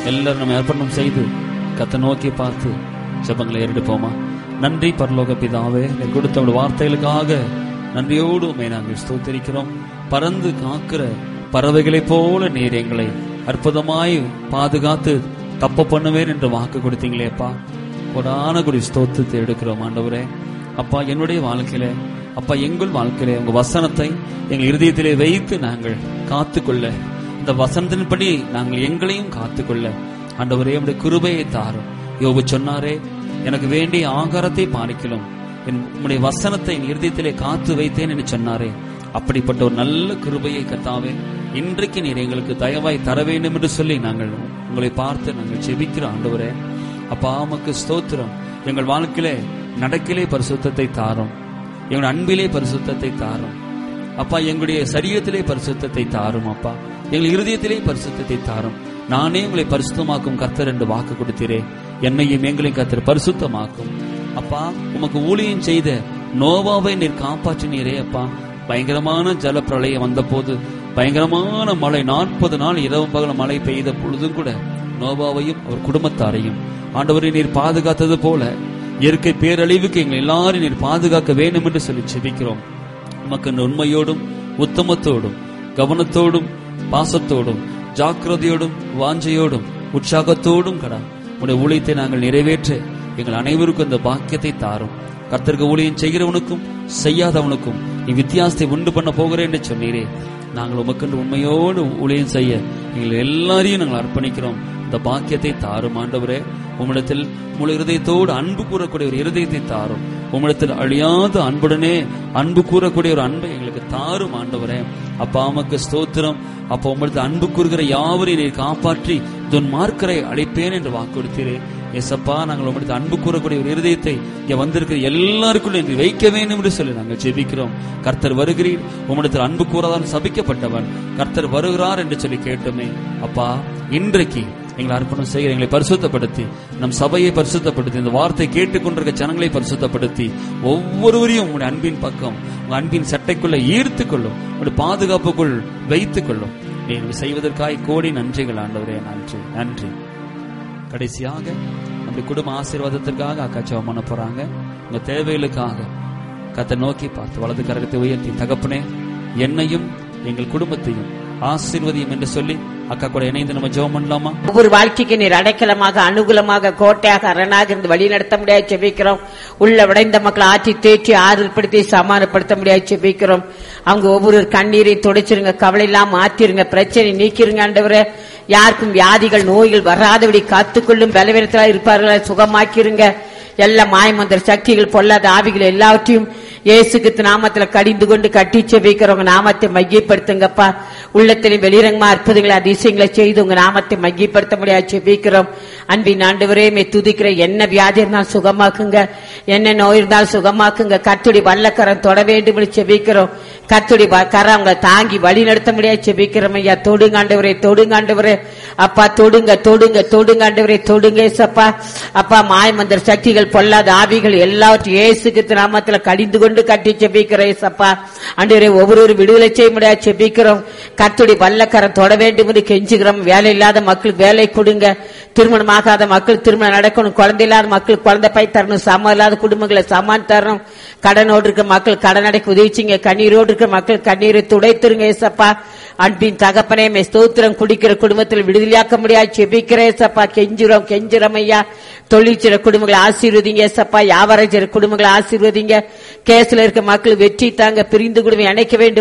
எல்லாரும் நம்ம அர்ப்பணம் செய்து கத்தை நோக்கி பார்த்து ஜெபங்களை ஏறெடுப்போமா நன்றி பரலோக பிதாவே நீர் கொடுத்த உங்கள் வார்த்தைகளுக்காக நன்றியோடு உண்மை நாங்கள் ஸ்தோத்திரிக்கிறோம் பறந்து காக்கிற பறவைகளைப் போல நீர் எங்களை அற்புதமாய் பாதுகாத்து தப்ப பண்ணுவேன் என்று வாக்கு கொடுத்தீங்களேப்பா கொடான குடி ஸ்தோத்திரத்தை எடுக்கிறோம் ஆண்டவரே அப்பா என்னுடைய வாழ்க்கையில அப்பா எங்கள் வாழ்க்கையில உங்க வசனத்தை எங்கள் இருதயத்திலே வைத்து நாங்கள் காத்துக்கொள்ள இந்த வசனத்தின்படி நாங்கள் எங்களையும் காத்துக்கொள்ள ஆண்டவரே உடைய கிருபையை தாரும் யோபு சொன்னாரே எனக்கு வேண்டிய ஆகாரத்தை பாலிக்கலும் என் உம்முடைய வசனத்தை என் இருதயத்திலே காத்து வைத்தேன் என்று சொன்னாரே அப்படிப்பட்ட ஒரு நல்ல கிருபையை கத்தாவே இன்றைக்கு நீர் எங்களுக்கு தயவாய் தர வேண்டும் என்று சொல்லி நாங்கள் உங்களை பார்த்து நாங்கள் ஜெபிக்கிறோம் ஆண்டவரே அப்பா உமக்கு ஸ்தோத்திரம் எங்கள் வாழ்க்கையிலே நடக்கிலே பரிசுத்தத்தை தாரும் எங்கள் அன்பிலே பரிசுத்தத்தை தாரும் அப்பா எங்களுடைய சரீரத்திலே பரிசுத்தத்தை தாரும் அப்பா எங்கள் இருதயத்திலே பரிசுத்தத்தை தாரும் நானே உங்களை பரிசுத்தமாக்கும் கர்த்தர் என்று வாக்கு கொடுத்தீரே என்னையும் எங்களையும் கர்த்தர் பரிசுத்தமாக்கும் அப்பா உமக்கு ஊழியம் செய்த நோவாவை நீர் காப்பாற்றினீரே அப்பா பயங்கரமான ஜல பிரளயம் வந்த போது பயங்கரமான மழை நாற்பது நாள் இரவு பகல் மழை பெய்த பொழுதும் கூட நோவாவையும் அவர் குடும்பத்தாரையும் ஆண்டவரை நீர் பாதுகாத்தது போல இயற்கை பேரழிவுக்கு எங்கள் எல்லாரும் நீர் பாதுகாக்க வேண்டும் என்று சொல்லி செபிக்கிறோம் உமக்கு உண்மையோடும் உத்தமத்தோடும் கவனத்தோடும் பாசத்தோடும் ஜாக்கிரதையோடும் வாஞ்சையோடும் உற்சாகத்தோடும் கடா உடைய ஊழியத்தை நாங்கள் நிறைவேற்ற எங்கள் அனைவருக்கும் இந்த பாக்கியத்தை தாரும் கர்த்தருக்கு ஊழியம் செய்கிறவனுக்கும் செய்யாதவனுக்கும் நீ வித்தியாசத்தை உண்டு பண்ண போகிறேன் என்று சொன்னீரே நாங்கள் உமக்கென்று உண்மையோடு ஊழியம் செய்ய எங்கள் எல்லாரையும் நாங்கள் அர்ப்பணிக்கிறோம் இந்த பாக்கியத்தை தாரும் ஆண்டவரே உம்மிடத்தில் முழு இருதயத்தோடு அன்பு கூறக்கூடிய ஒரு இருதயத்தை தாரும் உம்மிடத்தில் அழியாத அன்புடனே அன்பு கூறக்கூடிய ஒரு அன்பை எங்களுக்கு தாரும் ஆண்டவரே அப்பா உமக்கு ஸ்தோத்திரம் அப்பா உம்மிடத்தில் அன்பு கூறுகிற யாவரையும் நீர் காப்பாற்றி துன் மார்க்கரை அழைப்பேன் என்று வாக்கு கொடுத்தீரே எசப்பா நாங்கள் உம்மிடத்தில் அன்பு கூறக்கூடிய ஒரு இருதயத்தை இங்க வந்திருக்கிற எல்லாருக்குள்ள நீர் வைக்க வேண்டும் என்று சொல்லி நாங்கள் ஜெபிக்கிறோம் கர்த்தர் வருகிறீர் உம்மிடத்தில் அன்பு கூறதான் சபிக்கப்பட்டவன் கர்த்தர் வருகிறார் என்று சொல்லி கேட்டோமே அப்பா இன்றைக்கு எங்களை அர்ப்பணம் செய்கிற எங்களை பரிசுத்தப்படுத்தி நம் சபையை பரிசுத்தப்படுத்தி இந்த வார்த்தை கேட்டுக்கொண்டிருக்க ஜனங்களை பரிசுத்தப்படுத்தி ஒவ்வொருவரையும் உங்களுடைய அன்பின் பக்கம் உங்க அன்பின் சட்டைக்குள்ள ஈர்த்து கொள்ளும் உங்களுடைய பாதுகாப்புக்குள் வைத்துக் கொள்ளும் நீங்கள் செய்வதற்காய் கோடி நன்றிகள் ஆண்டவரே நன்றி நன்றி கடைசியாக நம்முடைய குடும்ப ஆசீர்வாதத்திற்காக அக்கா ஜெபம் பண்ண போறாங்க உங்க தேவைகளுக்காக கத்தை நோக்கி பார்த்து வலது கரகத்தை உயர்த்தி தகப்பனே என்னையும் எங்கள் குடும்பத்தையும் ஆசீர்வதியும் என்று சொல்லி அக்கா கூட இணைந்து நம்ம ஜெபம் பண்ணலாமா ஒவ்வொரு வாழ்க்கைக்கு நீர் அடைக்கலமாக அனுகூலமாக கோட்டையாக அரணாக இருந்து வழி நடத்த முடியாது செபிக்கிறோம் உள்ள விடைந்த மக்களை ஆற்றி தேற்றி ஆறுதல்படுத்தி சமாதானப்படுத்த முடியாது செபிக்கிறோம் அவங்க ஒவ்வொரு கண்ணீரை துடைச்சிருங்க கவலை இல்லாம மாத்திருங்க பிரச்சனை நீக்கிருங்க ஆண்டவரே யாருக்கும் வியாதிகள் நோய்கள் வராதபடி காத்துக்கொள்ளும் பலவீனத்தில் இருப்பார்களா சுகமாக்கிருங்க எல்லா மாயமந்திர சக்திகள் பொல்லாத ஆவிகள் எல்லாவற்றையும் இயேசுக்கு நாமத்துல கடிந்து கொண்டு கட்டி செபிக்கிறவங்க நாமத்தை மையப்படுத்துங்கப்பா உள்ளத்திலும் வெளிரங்கமா அற்புதங்களை அதிசயங்களை செய்து உங்க நாமத்தை மையப்படுத்த முடியாது செபிக்கிறோம் அன்பின் ஆண்டவரே மே துதிக்கிற என்ன வியாதி இருந்தாலும் சுகமாக்குங்க என்ன நோய் இருந்தாலும் சுகமாக்குங்க கத்துடி வல்லக்கரம் தொட வேண்டும் என்று செபிக்கிறோம் கத்துடி கரம் அவங்களை தாங்கி வழி நடத்த முடியாது செபிக்கிறோம் ஐயா தொடுங்க ஆண்டவரே தொடுங்க ஆண்டவரே அப்பா தொடுங்க தொடுங்க தொடுங்க ஆண்டவரே தொடுங்க ஏசப்பா அப்பா மாயமந்திர சக்திகள் பொல்லாத ஆவிகள் எல்லாவற்றையும் இயேசுக்கு நாமத்துல கடிந்து கொண்டு கட்டி செபிக்கிறோம் ஏசப்பா ஆண்டவரே ஒவ்வொரு விடுதலை செய்ய முடியாது செபிக்கிறோம் கத்துடி வல்லக்கரம் தொட வேண்டும் என்று கெஞ்சுகிறோம் வேலை இல்லாத மக்களுக்கு வேலை கொடுங்க திருமணம் ஆகாத மக்கள் திருமணம் நடக்கணும் குழந்தை இல்லாத மக்கள் குழந்தை பை தரணும் சமம் இல்லாத குடும்பங்களை சமான் தரணும் கடனோடு இருக்க மக்கள் கடன் அடைக்க உதவிச்சிங்க கண்ணீரோடு இருக்க மக்கள் கண்ணீரை துடைத்துருங்க ஏசப்பா அன்பின் தகப்பனே மே ஸ்தோத்திரம் குடிக்கிற குடும்பத்தில் விடுதலையாக்க முடியாது செபிக்கிற ஏசப்பா கெஞ்சுறோம் கெஞ்சுறோம் ஐயா தொழில் செய்ற குடும்பங்களை ஆசீர்வதிங்க ஏசப்பா வியாபாரம் செய்ற குடும்பங்களை ஆசீர்வதிங்க கேஸ்ல இருக்க மக்கள் வெற்றி தாங்க பிரிந்து குடும்பம் இணைக்க வேண்டும்